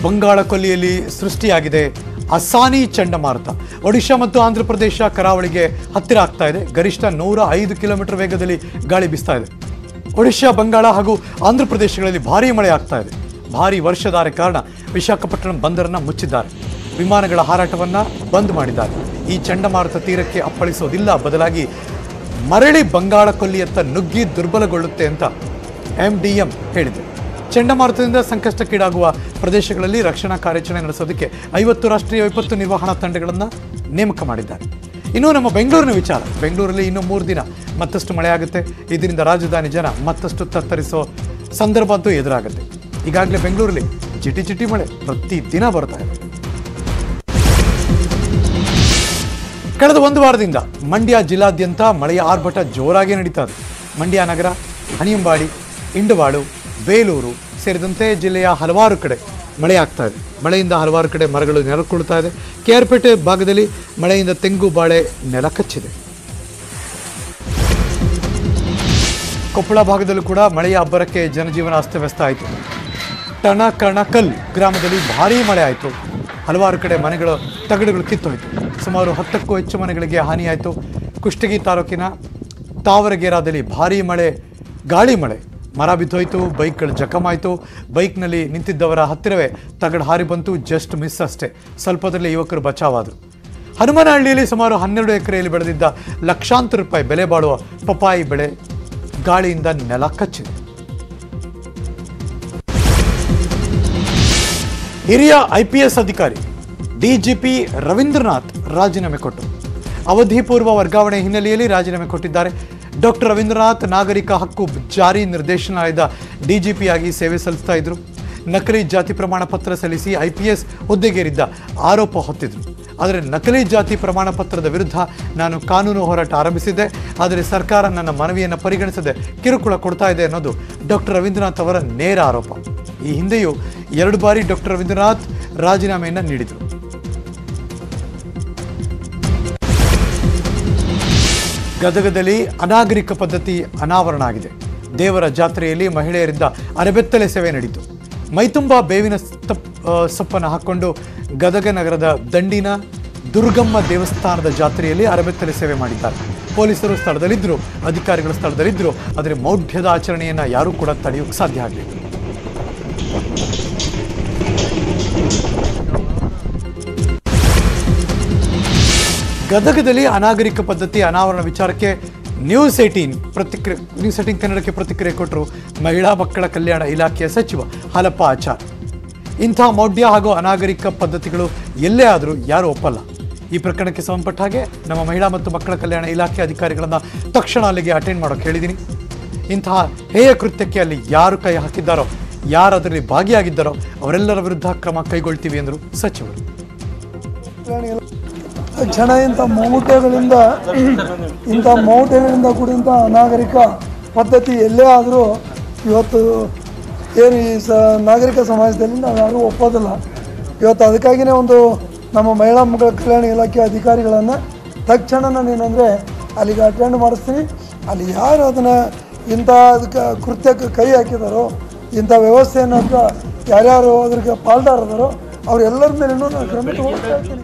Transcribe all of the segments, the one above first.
ಬಂಗಾಳ ಕೊಲ್ಲಿಯಲ್ಲಿ ಸೃಷ್ಟಿಯಾಗಿದೆ ಅಸಾನಿ ಚಂಡಮಾರುತ ಒಡಿಶಾ ಮತ್ತು ಆಂಧ್ರ ಪ್ರದೇಶ ಕರಾವಳಿಗೆ ಹತ್ತಿರ ಆಗ್ತಾ ಇದೆ ಗರಿಷ್ಠ ನೂರ ಐದು ಕಿಲೋಮೀಟರ್ ವೇಗದಲ್ಲಿ ಗಾಳಿ ಬೀಸ್ತಾ ಇದೆ ಒಡಿಶಾ ಬಂಗಾಳ ಹಾಗೂ ಆಂಧ್ರ ಪ್ರದೇಶಗಳಲ್ಲಿ ಭಾರೀ ಮಳೆ ಆಗ್ತಾ ಇದೆ ಭಾರೀ ವರ್ಷಧಾರೆ ಕಾರಣ ವಿಶಾಖಪಟ್ಟಣಂ ಬಂದರನ್ನ ಮುಚ್ಚಿದ್ದಾರೆ ವಿಮಾನಗಳ ಹಾರಾಟವನ್ನ ಬಂದ್ ಮಾಡಿದ್ದಾರೆ ಈ ಚಂಡಮಾರುತ ತೀರಕ್ಕೆ ಅಪ್ಪಳಿಸೋದಿಲ್ಲ ಬದಲಾಗಿ ಮರಳಿ ಬಂಗಾಳ ಕೊಲ್ಲಿಯತ್ತ ನುಗ್ಗಿ ದುರ್ಬಲಗೊಳ್ಳುತ್ತೆ ಅಂತ ಎಂಡಿಎಂ ಹೇಳಿದೆ ಚಂಡಮಾರುತದಿಂದ ಸಂಕಷ್ಟಕ್ಕೀಡಾಗುವ ಪ್ರದೇಶಗಳಲ್ಲಿ ರಕ್ಷಣಾ ಕಾರ್ಯಾಚರಣೆ ನಡೆಸೋದಕ್ಕೆ ಐವತ್ತು ರಾಷ್ಟ್ರೀಯ ವಿಪತ್ತು ನಿರ್ವಹಣಾ ತಂಡಗಳನ್ನು ನೇಮಕ ಮಾಡಿದ್ದಾರೆ ಇನ್ನು ನಮ್ಮ ಬೆಂಗಳೂರಿನ ವಿಚಾರ ಬೆಂಗಳೂರಲ್ಲಿ ಇನ್ನು ಮೂರು ದಿನ ಮತ್ತಷ್ಟು ಮಳೆ ಆಗುತ್ತೆ ಇದರಿಂದ ರಾಜಧಾನಿ ಜನ ಮತ್ತಷ್ಟು ತತ್ತರಿಸೋ ಸಂದರ್ಭ ಅಂತೂ ಎದುರಾಗುತ್ತೆ ಈಗಾಗಲೇ ಬೆಂಗಳೂರಲ್ಲಿ ಚಿಟಿ ಚಿಟಿ ಮಳೆ ಪ್ರತಿ ದಿನ ಬರ್ತಾ ಇದೆ ಕಳೆದ ಒಂದು ವಾರದಿಂದ ಮಂಡ್ಯ ಜಿಲ್ಲಾದ್ಯಂತ ಮಳೆಯ ಆರ್ಭಟ ಜೋರಾಗಿ ನಡೀತಾ ಇದೆ ಮಂಡ್ಯ ನಗರ ಹನಿಯಂಬಾಡಿ ಇಂಡವಾಳು ಬೇಲೂರು ಸೇರಿದಂತೆ ಜಿಲ್ಲೆಯ ಹಲವಾರು ಕಡೆ ಮಳೆ ಆಗ್ತಾ ಇದೆ ಮಳೆಯಿಂದ ಹಲವಾರು ಕಡೆ ಮರಗಳು ನೆಲಕೊಳ್ತಾ ಇದೆ ಕೆಆರ್ಪೇಟೆ ಭಾಗದಲ್ಲಿ ಮಳೆಯಿಂದ ತೆಂಗು ಬಾಳೆ ನೆಲ ಕಚ್ಚಿದೆ ಕೊಪ್ಪಳ ಭಾಗದಲ್ಲೂ ಕೂಡ ಮಳೆಯ ಅಬ್ಬರಕ್ಕೆ ಜನಜೀವನ ಅಸ್ತವ್ಯಸ್ತ ಆಯಿತು ಟಣಕಣಕಲ್ ಗ್ರಾಮದಲ್ಲಿ ಭಾರೀ ಮಳೆ ಆಯಿತು ಹಲವಾರು ಕಡೆ ಮನೆಗಳ ತಗಡುಗಳು ಕಿತ್ತೋಯ್ತು ಸುಮಾರು ಹತ್ತಕ್ಕೂ ಹೆಚ್ಚು ಮನೆಗಳಿಗೆ ಹಾನಿಯಾಯಿತು ಕುಷ್ಟಗಿ ತಾಲೂಕಿನ ತಾವರಗೇರಾದಲ್ಲಿ ಭಾರೀ ಮಳೆ ಗಾಳಿ ಮಳೆ ಮರ ಬಿದ್ದೋಯ್ತು ಬೈಕ್ಗಳು ಜಖಮಾಯಿತು ಬೈಕ್ನಲ್ಲಿ ನಿಂತಿದ್ದವರ ಹತ್ತಿರವೇ ತಗಡು ಹಾರಿ ಬಂತು ಜಸ್ಟ್ ಮಿಸ್ ಅಷ್ಟೇ ಸ್ವಲ್ಪದಲ್ಲೇ ಯುವಕರು ಬಚಾವಾದರು ಹನುಮನಹಳ್ಳಿಯಲ್ಲಿ ಸುಮಾರು ಹನ್ನೆರಡು ಎಕರೆಯಲ್ಲಿ ಬೆಳೆದಿದ್ದ ಲಕ್ಷಾಂತರ ರೂಪಾಯಿ ಬೆಲೆ ಬಾಳುವ ಪಪಾಯಿ ಬೆಳೆ ಗಾಳಿಯಿಂದ ನೆಲ ಕಚ್ಚಿದೆ ಹಿರಿಯ ಐಪಿಎಸ್ ಅಧಿಕಾರಿ ಡಿಜಿಪಿ ರವೀಂದ್ರನಾಥ್ ರಾಜೀನಾಮೆ ಕೊಟ್ಟರು ಅವಧಿ ಪೂರ್ವ ವರ್ಗಾವಣೆ ಹಿನ್ನೆಲೆಯಲ್ಲಿ ರಾಜೀನಾಮೆ ಕೊಟ್ಟಿದ್ದಾರೆ ಡಾಕ್ಟರ್ ರವೀಂದ್ರನಾಥ್ ನಾಗರಿಕ ಹಕ್ಕು ಜಾರಿ ನಿರ್ದೇಶನಾಲಯದ ಡಿಜಿಪಿಯಾಗಿ ಸೇವೆ ಸಲ್ಲಿಸ್ತಾ ಇದ್ರು ನಕಲಿ ಜಾತಿ ಪ್ರಮಾಣ ಪತ್ರ ಸಲ್ಲಿಸಿ ಐಪಿಎಸ್ ಹುದ್ದೆಗೇರಿದ್ದ ಆರೋಪ ಹೊತ್ತಿದ್ರು ಆದರೆ ನಕಲಿ ಜಾತಿ ಪ್ರಮಾಣ ಪತ್ರದ ವಿರುದ್ಧ ನಾನು ಕಾನೂನು ಹೋರಾಟ ಆರಂಭಿಸಿದ್ದೆ ಆದರೆ ಸರ್ಕಾರ ನನ್ನ ಮನವಿಯನ್ನು ಪರಿಗಣಿಸದೆ ಕಿರುಕುಳ ಕೊಡ್ತಾ ಇದೆ ಅನ್ನೋದು ಡಾಕ್ಟರ್ ರವೀಂದ್ರನಾಥ್ ಅವರ ನೇರ ಆರೋಪ ಈ ಹಿಂದೆಯೂ ಎರಡು ಬಾರಿ ಡಾಕ್ಟರ್ ರವೀಂದ್ರನಾಥ್ ರಾಜೀನಾಮೆಯನ್ನು ನೀಡಿದರು ಗದಗದಲ್ಲಿ ಅನಾಗರಿಕ ಪದ್ಧತಿ ಅನಾವರಣ ಆಗಿದೆ ದೇವರ ಜಾತ್ರೆಯಲ್ಲಿ ಮಹಿಳೆಯರಿಂದ ಅರೆಬೆತ್ತಲೆ ಸೇವೆ ನಡೆಯಿತು ಮೈತುಂಬ ಬೇವಿನ ತಪ್ ಸೊಪ್ಪನ್ನು ಹಾಕ್ಕೊಂಡು ಗದಗ ನಗರದ ದಂಡಿನ ದುರ್ಗಮ್ಮ ದೇವಸ್ಥಾನದ ಜಾತ್ರೆಯಲ್ಲಿ ಅರೆಬೆತ್ತಲೆ ಸೇವೆ ಮಾಡಿದ್ದಾರೆ ಪೊಲೀಸರು ಸ್ಥಳದಲ್ಲಿದ್ದರು ಅಧಿಕಾರಿಗಳು ಸ್ಥಳದಲ್ಲಿದ್ದರು ಆದರೆ ಮೌಢ್ಯದ ಆಚರಣೆಯನ್ನು ಯಾರೂ ಕೂಡ ತಡೆಯೋಕ್ಕೆ ಸಾಧ್ಯ ಆಗಲಿಲ್ಲ ಗದಗದಲ್ಲಿ ಅನಾಗರಿಕ ಪದ್ಧತಿ ಅನಾವರಣ ವಿಚಾರಕ್ಕೆ ನ್ಯೂಸ್ ಏಟೀನ್ ಪ್ರತಿಕ್ರಿಯೆ ನ್ಯೂಸ್ ಏಟೀನ್ ಕನ್ನಡಕ್ಕೆ ಪ್ರತಿಕ್ರಿಯೆ ಕೊಟ್ಟರು ಮಹಿಳಾ ಮಕ್ಕಳ ಕಲ್ಯಾಣ ಇಲಾಖೆಯ ಸಚಿವ ಹಾಲಪ್ಪ ಆಚಾರ್ ಇಂಥ ಮೌಢ್ಯ ಹಾಗೂ ಅನಾಗರಿಕ ಪದ್ಧತಿಗಳು ಎಲ್ಲೇ ಆದರೂ ಯಾರೂ ಒಪ್ಪಲ್ಲ ಈ ಪ್ರಕರಣಕ್ಕೆ ಸಂಬಂಧಪಟ್ಟ ಹಾಗೆ ನಮ್ಮ ಮಹಿಳಾ ಮತ್ತು ಮಕ್ಕಳ ಕಲ್ಯಾಣ ಇಲಾಖೆ ಅಧಿಕಾರಿಗಳನ್ನು ತಕ್ಷಣ ಅಲ್ಲಿಗೆ ಅಟೆಂಡ್ ಮಾಡೋಕೆ ಹೇಳಿದ್ದೀನಿ ಇಂತಹ ಹೇಯ ಕೃತ್ಯಕ್ಕೆ ಅಲ್ಲಿ ಯಾರು ಕೈ ಹಾಕಿದ್ದಾರೋ ಯಾರು ಅದರಲ್ಲಿ ಭಾಗಿಯಾಗಿದ್ದಾರೋ ಅವರೆಲ್ಲರ ವಿರುದ್ಧ ಕ್ರಮ ಕೈಗೊಳ್ತೀವಿ ಎಂದರು ಸಚಿವರು ತಕ್ಷಣ ಇಂಥ ಮೌಢ್ಯಗಳಿಂದ ಇಂಥ ಮೌಢ್ಯಗಳಿಂದ ಕೂಡಿದಂಥ ಅನಾಗರಿಕ ಪದ್ಧತಿ ಎಲ್ಲೇ ಆದರೂ ಇವತ್ತು ಏನು ಈ ಸ ನಾಗರಿಕ ಸಮಾಜದಲ್ಲಿ ನಾವು ಯಾರೂ ಒಪ್ಪೋದಿಲ್ಲ ಇವತ್ತು ಅದಕ್ಕಾಗಿಯೇ ಒಂದು ನಮ್ಮ ಮಹಿಳಾ ಮಕ್ಕಳ ಕಲ್ಯಾಣ ಇಲಾಖೆ ಅಧಿಕಾರಿಗಳನ್ನು ತಕ್ಷಣ ನಾನು ಏನಂದರೆ ಅಲ್ಲಿಗೆ ಅಟೆಂಡ್ ಮಾಡಿಸ್ತೀನಿ ಅಲ್ಲಿ ಯಾರು ಅದನ್ನು ಇಂಥ ಅದಕ್ಕೆ ಕೃತ್ಯಕ್ಕೆ ಕೈ ಹಾಕಿದಾರೋ ಇಂಥ ವ್ಯವಸ್ಥೆಯನ್ನು ಅಥವಾ ಯಾರ್ಯಾರು ಅದ್ರಿಗೆ ಪಾಲ್ದಾರದಾರೋ ಅವರೆಲ್ಲರ ಮೇಲೂ ನಾನು ಕ್ರಮ ತಗೊಳ್ತಾ ಇರ್ತೀನಿ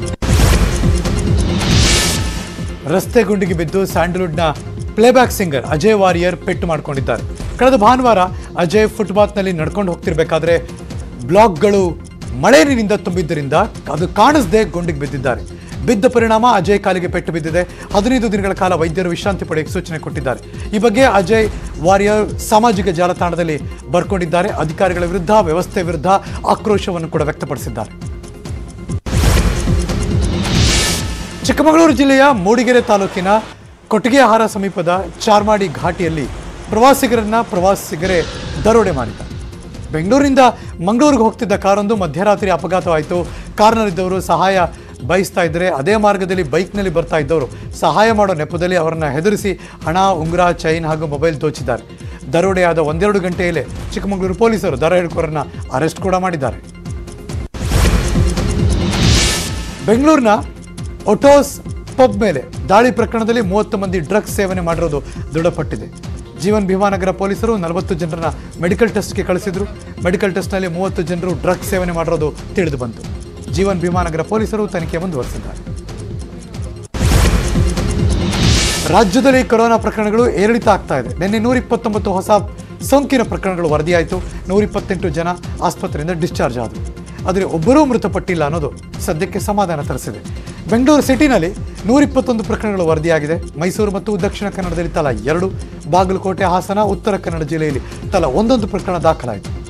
ರಸ್ತೆ ಗುಂಡಿಗೆ ಬಿದ್ದು ಸ್ಯಾಂಡಲ್ವುಡ್ನ ಪ್ಲೇಬ್ಯಾಕ್ ಸಿಂಗರ್ ಅಜಯ್ ವಾರಿಯರ್ ಪೆಟ್ಟು ಮಾಡಿಕೊಂಡಿದ್ದಾರೆ ಕಳೆದ ಭಾನುವಾರ ಅಜಯ್ ಫುಟ್ಪಾತ್ನಲ್ಲಿ ನಡ್ಕೊಂಡು ಹೋಗ್ತಿರ್ಬೇಕಾದ್ರೆ ಬ್ಲಾಕ್ಗಳು ಮಳೆ ನೀರಿನಿಂದ ತುಂಬಿದ್ದರಿಂದ ಅದು ಕಾಣಿಸದೆ ಗುಂಡಿಗೆ ಬಿದ್ದಿದ್ದಾರೆ ಬಿದ್ದ ಪರಿಣಾಮ ಅಜಯ್ ಕಾಲಿಗೆ ಪೆಟ್ಟು ಬಿದ್ದಿದೆ ಹದಿನೈದು ದಿನಗಳ ಕಾಲ ವೈದ್ಯರು ವಿಶ್ರಾಂತಿ ಪಡೆಯಕ್ಕೆ ಸೂಚನೆ ಕೊಟ್ಟಿದ್ದಾರೆ ಈ ಬಗ್ಗೆ ಅಜಯ್ ವಾರಿಯರ್ ಸಾಮಾಜಿಕ ಜಾಲತಾಣದಲ್ಲಿ ಬರ್ಕೊಂಡಿದ್ದಾರೆ ಅಧಿಕಾರಿಗಳ ವಿರುದ್ಧ ವ್ಯವಸ್ಥೆ ವಿರುದ್ಧ ಆಕ್ರೋಶವನ್ನು ಕೂಡ ವ್ಯಕ್ತಪಡಿಸಿದ್ದಾರೆ ಚಿಕ್ಕಮಗಳೂರು ಜಿಲ್ಲೆಯ ಮೂಡಿಗೆರೆ ತಾಲೂಕಿನ ಕೊಟ್ಟಿಗೆಹಾರ ಸಮೀಪದ ಚಾರ್ಮಾಡಿ ಘಾಟಿಯಲ್ಲಿ ಪ್ರವಾಸಿಗರನ್ನ ಪ್ರವಾಸಿಗರೇ ದರೋಡೆ ಮಾಡಿದ್ದಾರೆ ಬೆಂಗಳೂರಿನಿಂದ ಮಂಗಳೂರಿಗೆ ಹೋಗ್ತಿದ್ದ ಕಾರೊಂದು ಮಧ್ಯರಾತ್ರಿ ಅಪಘಾತವಾಯಿತು ಕಾರ್ನಲ್ಲಿದ್ದವರು ಸಹಾಯ ಬಯಸ್ತಾ ಇದ್ದರೆ ಅದೇ ಮಾರ್ಗದಲ್ಲಿ ಬೈಕ್ನಲ್ಲಿ ಬರ್ತಾ ಇದ್ದವರು ಸಹಾಯ ಮಾಡೋ ನೆಪದಲ್ಲಿ ಅವರನ್ನ ಹೆದರಿಸಿ ಹಣ ಉಂಗುರ ಚೈನ್ ಹಾಗೂ ಮೊಬೈಲ್ ದೋಚಿದ್ದಾರೆ ದರೋಡೆಯಾದ ಒಂದೆರಡು ಗಂಟೆಯಲ್ಲೇ ಚಿಕ್ಕಮಗಳೂರು ಪೊಲೀಸರು ದರ ಹಿಡ್ಕೋರನ್ನ ಅರೆಸ್ಟ್ ಕೂಡ ಮಾಡಿದ್ದಾರೆ ಬೆಂಗಳೂರಿನ ಒಟೋಸ್ ಪಬ್ ಮೇಲೆ ದಾಳಿ ಪ್ರಕರಣದಲ್ಲಿ ಮೂವತ್ತು ಮಂದಿ ಡ್ರಗ್ಸ್ ಸೇವನೆ ಮಾಡಿರೋದು ದೃಢಪಟ್ಟಿದೆ ಜೀವನ್ ಭೀಮಾನಗರ ಪೊಲೀಸರು ನಲವತ್ತು ಜನರನ್ನ ಮೆಡಿಕಲ್ ಟೆಸ್ಟ್ಗೆ ಕಳಿಸಿದ್ರು ಮೆಡಿಕಲ್ ಟೆಸ್ಟ್ನಲ್ಲಿ ಮೂವತ್ತು ಜನರು ಡ್ರಗ್ ಸೇವನೆ ಮಾಡಿರೋದು ತಿಳಿದು ಬಂತು ಜೀವನ್ ಭೀಮಾನಗರ ಪೊಲೀಸರು ತನಿಖೆ ಮುಂದುವರೆಸಿದ್ದಾರೆ ರಾಜ್ಯದಲ್ಲಿ ಕೊರೋನಾ ಪ್ರಕರಣಗಳು ಏರಿಳಿತ ಆಗ್ತಾ ಇದೆ ನಿನ್ನೆ ನೂರ ಇಪ್ಪತ್ತೊಂಬತ್ತು ಹೊಸ ಸೋಂಕಿನ ಪ್ರಕರಣಗಳು ವರದಿಯಾಯಿತು ನೂರ ಇಪ್ಪತ್ತೆಂಟು ಜನ ಆಸ್ಪತ್ರೆಯಿಂದ ಡಿಸ್ಚಾರ್ಜ್ ಆದರು ಆದರೆ ಒಬ್ಬರೂ ಮೃತಪಟ್ಟಿಲ್ಲ ಅನ್ನೋದು ಸದ್ಯಕ್ಕೆ ಸಮಾಧಾನ ತರಿಸಿದೆ ಬೆಂಗಳೂರು ಸಿಟಿನಲ್ಲಿ ನೂರ ಇಪ್ಪತ್ತೊಂದು ಪ್ರಕರಣಗಳು ವರದಿಯಾಗಿದೆ ಮೈಸೂರು ಮತ್ತು ದಕ್ಷಿಣ ಕನ್ನಡದಲ್ಲಿ ತಲಾ ಎರಡು ಬಾಗಲಕೋಟೆ ಹಾಸನ ಉತ್ತರ ಕನ್ನಡ ಜಿಲ್ಲೆಯಲ್ಲಿ ತಲಾ ಒಂದೊಂದು ಪ್ರಕರಣ ದಾಖಲಾಯಿತು